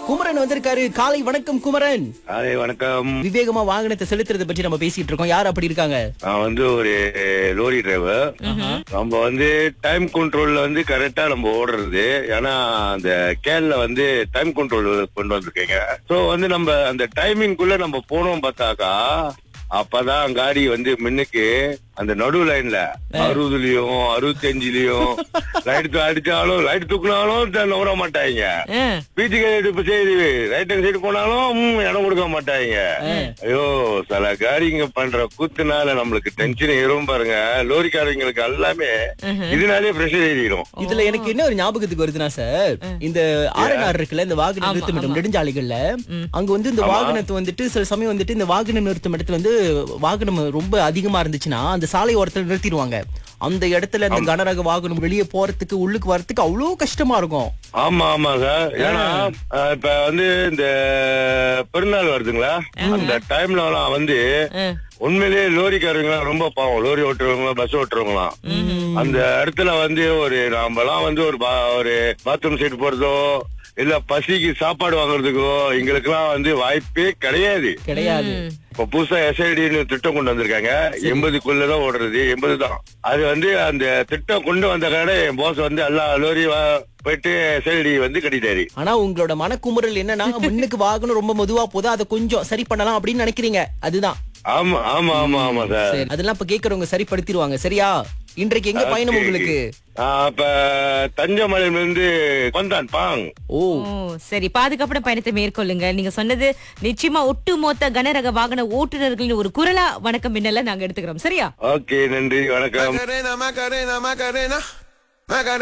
குமரன் வந்திருக்காரு காலை வணக்கம் குமரன் ஹாய் வணக்கம் விவேகமா வாகனத்தை செலுத்துறதை பற்றி நம்ம பேசிட்டு இருக்கோம் யார் அப்படி இருக்காங்க நான் வந்து ஒரு லோரி டிரைவர் நம்ம வந்து டைம் கண்ட்ரோல்ல வந்து கரெக்டா நம்ம ஓடுறது ஏன்னா அந்த கேன்ல வந்து டைம் கண்ட்ரோல் கொண்டு வந்திருக்கீங்க சோ வந்து நம்ம அந்த டைமிங்குள்ள நம்ம போனோம் பார்த்தாக்கா அப்பதான் காடி வந்து முன்னுக்கு அந்த நடு லைன்ல அறுபதுலயும் அறுபத்தஞ்சுலயும் லைட் அடிச்சாலும் லைட் தூக்குனாலும் த- நவர மாட்டாங்க பீச்சுக்கு இப்ப சரி ரைட் ஹேண்ட் சைடு போனாலும் ம், இடம் கொடுக்க மாட்டாங்க ஐயோ சில காரிங்க பண்ற கூத்துனால நம்மளுக்கு டென்ஷன் ஏறும் பாருங்க லோரிக்காரங்களுக்கு எல்லாமே இதனாலே பிரஷர் ஏறிடும் இதுல எனக்கு என்ன ஒரு ஞாபகத்துக்கு வருதுன்னா சார் இந்த ஆர்என்ஆர் இருக்குல்ல இந்த வாகன நிறுத்தமிடம் நெடுஞ்சாலைகள்ல அங்க வந்து இந்த வாகனத்தை வந்துட்டு சில சமயம் வந்துட்டு இந்த வாகன நிறுத்தும் இடத்துல வந்து வாகனம் ரொம்ப அதிகமா இருந்துச்சுன்னா அந்த சாலை ஓரத்துல நிறுத்திடுவாங்க அந்த இடத்துல அந்த கனரக வாகனம் வெளியே போறதுக்கு உள்ளுக்கு வரதுக்கு அவ்வளவு கஷ்டமா இருக்கும் ஆமா ஆமா சார் ஏன்னா அஹ், இப்ப வந்து இந்த பெருநாள் வருதுங்களா அந்த டைம்ல எல்லாம் வந்து உண்மையிலேயே லோரிக்காரங்க ரொம்ப பாவம் லோரி ஓட்டுறவங்க பஸ் ஓட்டுறவங்களாம் அந்த இடத்துல வந்து ஒரு நாமெல்லாம் வந்து ஒரு பா- ஒரு பாத்ரூம் சைடு போறதோ இல்ல பசிக்கு சாப்பாடு வாங்குறதுக்கோ எங்களுக்கெல்லாம் வந்து வாய்ப்பே கிடையாது கிடையாது இப்ப புதுசா எஸ்ஐடின்னு திட்டம் கொண்டு வந்திருக்காங்க எண்பதுக்குள்ளதான் ஓடுறது எண்பது தான் அது வந்து அந்த திட்டம் கொண்டு வந்த கடை என் போஸ் வந்து எல்லா லோரி போயிட்டு எஸ்ஐடி வந்து கட்டிட்டாரு ஆனா உங்களோட மனக்குமுறல் என்னன்னா முன்னுக்கு வாகனம் ரொம்ப மெதுவா போதா அதை கொஞ்சம் சரி பண்ணலாம் அப்படின்னு நினைக்கிறீங்க அதுதான் ஆமா ஆமா ஆமா ஆமா சார் சரி அதெல்லாம் இப்ப கேக்குறவங்க சரிப்படுத்திடுவாங்க சரியா இன்றைக்கு எங்க பயணம் உங்களுக்கு ஆஹ் இப்ப தஞ்சமலையில இருந்து வந்தான் பாங் ஓ ஓ சரி பாதுகாப்பான பயணத்தை மேற்கொள்ளுங்க நீங்க சொன்னது நிச்சயமா ஒட்டுமொத்த கனரக வாகன ஓட்டுநர்களின் ஒரு குரலா வணக்கம் மின்னல நாங்க எடுத்துக்கிறோம் சரியா ஓகே நன்றி வணக்கம் Macarena, Macarena, Macarena. Macarena.